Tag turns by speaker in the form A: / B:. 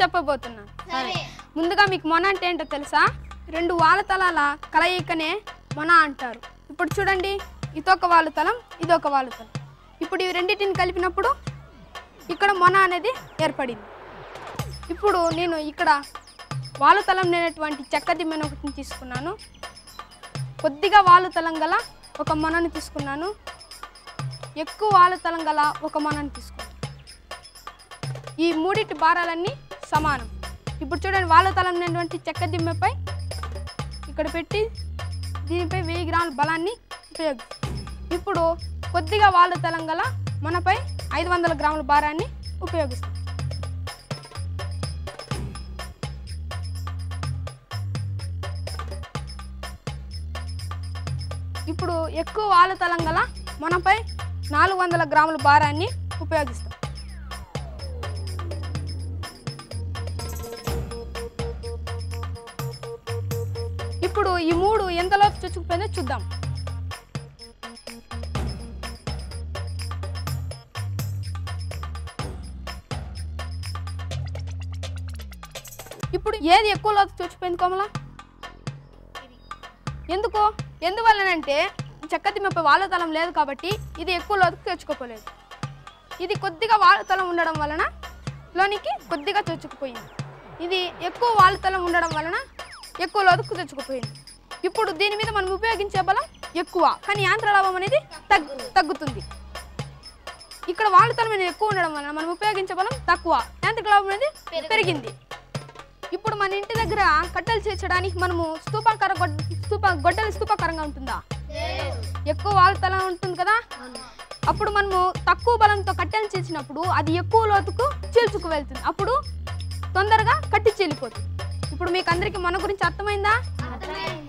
A: చెప్పబోతున్నాను ముందుగా మీకు మొన అంటే ఏంటో తెలుసా రెండు వాలుతలాల కలయికనే మొన అంటారు ఇప్పుడు చూడండి ఇదొక వాలుతలం ఇదొక వాలుతలం ఇప్పుడు ఇవి రెండింటిని కలిపినప్పుడు ఇక్కడ మొన అనేది ఏర్పడింది ఇప్పుడు నేను ఇక్కడ వాలుతలం లేనటువంటి చెక్క దిమ్మెను ఒకటిని తీసుకున్నాను కొద్దిగా వాలుతలం గల ఒక మొనను తీసుకున్నాను ఎక్కువ వాలుతలం గల ఒక మొనను తీసుకున్నాను ఈ మూడిటి భారాలన్నీ సమానం ఇప్పుడు చూడండి వాలుతలం లేనటువంటి చెక్క దిమ్మెపై ఇక్కడ పెట్టి దీనిపై వెయ్యి గ్రాముల బలాన్ని ఉపయోగిస్తాం ఇప్పుడు కొద్దిగా వాలుతలం గల మనపై ఐదు వందల గ్రాముల భారాన్ని ఉపయోగిస్తాం ఇప్పుడు ఎక్కువ వాలుతలం గల మనపై నాలుగు వందల గ్రాముల భారాన్ని ఉపయోగిస్తాం ఇప్పుడు ఈ మూడు ఎంతలోపు చొచ్చుకుపోయిందో చూద్దాం ఇప్పుడు ఏది ఎక్కువ లోతు చొచ్చిపోయింది కోమల ఎందుకు ఎందువల్లనంటే చెక్కదిమ్మపై వాలుతలం లేదు కాబట్టి ఇది ఎక్కువ లోతుకు తెచ్చుకోపోలేదు ఇది కొద్దిగా వాలుతలం ఉండడం వలన లోనికి కొద్దిగా చొచ్చుకుపోయింది ఇది ఎక్కువ వాలుతలం ఉండడం వలన ఎక్కువ లోతుకు తెచ్చుకుపోయింది ఇప్పుడు దీని మీద మనం ఉపయోగించే బలం ఎక్కువ కానీ యాంత్ర లాభం అనేది తగ్గు తగ్గుతుంది ఇక్కడ వాలుతలం అనేది ఎక్కువ ఉండడం వలన మనం ఉపయోగించే బలం తక్కువ యాంత్రిక లాభం అనేది పెరిగింది ఇప్పుడు మన ఇంటి దగ్గర కట్టెలు చేర్చడానికి మనము స్తూపాకార గొడ్డ స్తూప గొడ్డలి స్తూపాకారంగా ఉంటుందా ఎక్కువ వాలుతలం ఉంటుంది కదా అప్పుడు మనము తక్కువ బలంతో కట్టెలు చేసినప్పుడు అది ఎక్కువ లోతుకు చీల్చుకు వెళ్తుంది అప్పుడు తొందరగా కట్టి చీలిపోతుంది ఇప్పుడు మీకు అందరికీ మన గురించి అర్థమైందా